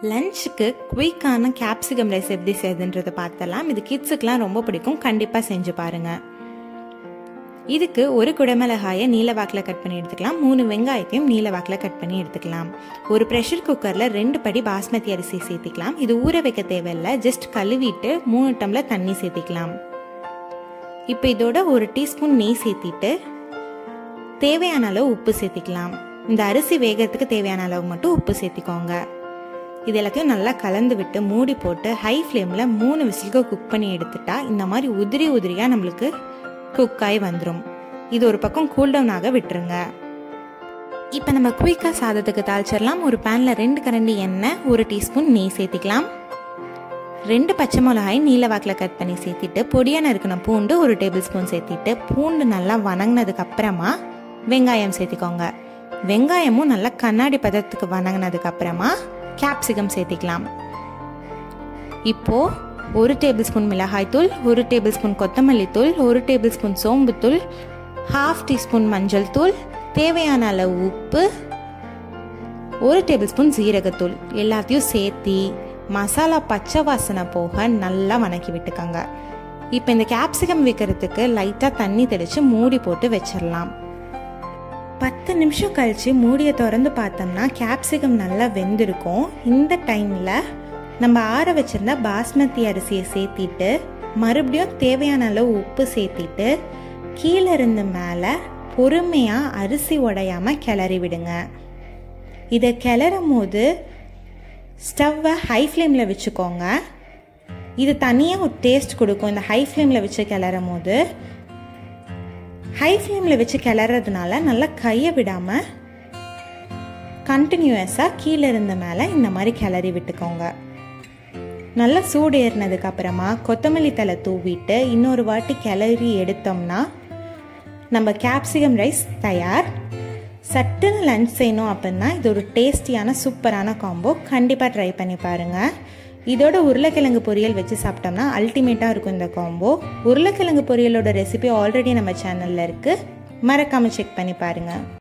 லஞ்சுக்கு குயிக்கான capsicum rice எப்படி செய்யுதுன்றதை பார்த்தலாம் இது கிட்ஸுக்கெலாம் ரொம்ப பிடிக்கும் கண்டிப்பாக செஞ்சு பாருங்கள் இதுக்கு ஒரு குடமிளகாயை நீல வாக்கில் கட் பண்ணி எடுத்துக்கலாம் மூணு வெங்காயத்தையும் நீல வாக்கில் கட் பண்ணி எடுத்துக்கலாம் ஒரு ப்ரெஷர் குக்கரில் ரெண்டு படி பாஸ்மதி அரிசி சேர்த்திக்கலாம் இது ஊற வைக்க தேவையில்லை ஜஸ்ட் கழுவிட்டு மூணு டம்ளர் தண்ணி சேர்த்திக்கலாம் இப்போ இதோட ஒரு டீஸ்பூன் நெய் சேர்த்திட்டு தேவையான அளவு உப்பு சேர்த்திக்கலாம் இந்த அரிசி வேகிறதுக்கு தேவையான அளவு மட்டும் உப்பு சேர்த்திக்கோங்க இது எல்லாத்தையும் நல்லா கலந்து விட்டு மூடி போட்டு ஹை ஃப்ளேமில் மூணு விசிலுக்கு குக் பண்ணி எடுத்துட்டா இந்த மாதிரி உதிரி உதிரியாக நம்மளுக்கு குக் ஆகி வந்துடும் இது ஒரு பக்கம் கூல்டவுன் ஆக விட்டுருங்க இப்போ நம்ம குயிக்காக சாதத்துக்கு தாளிச்சிடலாம் ஒரு பேனில் ரெண்டு கரண்டி எண்ணெய் ஒரு டீஸ்பூன் நெய் சேர்த்திக்கலாம் ரெண்டு பச்சை மிளகாய் நீல வாக்கில் கட் பண்ணி சேர்த்திட்டு பொடியாக நறுக்கின பூண்டு ஒரு டேபிள் ஸ்பூன் சேர்த்திட்டு பூண்டு நல்லா வணங்கினதுக்கு அப்புறமா வெங்காயம் சேர்த்திக்கோங்க வெங்காயமும் நல்லா கண்ணாடி பதத்துக்கு வணங்கினதுக்கு அப்புறமா கேப்சிகம் சேர்த்திக்கலாம் இப்போ ஒரு டேபிள் ஸ்பூன் மிளகாய் தூள் ஒரு டேபிள் ஸ்பூன் கொத்தமல்லி தூள் ஒரு டேபிள் ஸ்பூன் சோம்பு தூள் ஹாஃப் டீஸ்பூன் மஞ்சள் தூள் தேவையான அளவு உப்பு ஒரு டேபிள் ஸ்பூன் ஜீரகத்தூள் எல்லாத்தையும் சேர்த்தி மசாலா பச்சை வாசனை போக நல்லா வணக்கி விட்டுக்கோங்க இப்போ இந்த கேப்சிகம் வைக்கிறதுக்கு லைட்டாக தண்ணி தெளித்து மூடி போட்டு வச்சிடலாம் பத்து நிமிஷம் கழித்து மூடியை திறந்து பார்த்தோம்னா கேப்சிகம் நல்லா வெந்திருக்கும் இந்த டைமில் நம்ம ஆற வச்சிருந்த பாஸ்மதி அரிசியை சேர்த்திட்டு மறுபடியும் தேவையான அளவு உப்பு சேர்த்திட்டு கீழே இருந்து மேலே பொறுமையாக அரிசி உடையாமல் கிளறி விடுங்க இதை கிளறும் போது ஸ்டவ்வை ஹை ஃப்ளேமில் வச்சுக்கோங்க இது தனியாக ஒரு டேஸ்ட் கொடுக்கும் இந்த ஹை ஃப்ளேமில் வச்சு கிளறும் போது ஹை ஃப்ளேமில் வச்சு கிளறதுனால நல்லா கையை விடாமல் கண்டினியூஸாக கீழே இருந்த மேலே இந்த மாதிரி கிளறி விட்டுக்கோங்க நல்லா சூடு ஏறினதுக்கு அப்புறமா கொத்தமல்லி தலை தூவிட்டு இன்னொரு வாட்டி கிளறி எடுத்தோம்னா நம்ம கேப்சிகம் ரைஸ் தயார் சட்டுன்னு லஞ்ச் செய்யணும் அப்படின்னா இது ஒரு டேஸ்டியான சூப்பரான காம்போ கண்டிப்பாக ட்ரை பண்ணி பாருங்கள் இதோட உருளைக்கிழங்கு பொரியல் வச்சு சாப்பிட்டோம்னா அல்டிமேட்டாக இருக்கும் இந்த காம்போ உருளைக்கிழங்கு பொரியலோட ரெசிபி ஆல்ரெடி நம்ம சேனலில் இருக்குது மறக்காமல் செக் பண்ணி பாருங்கள்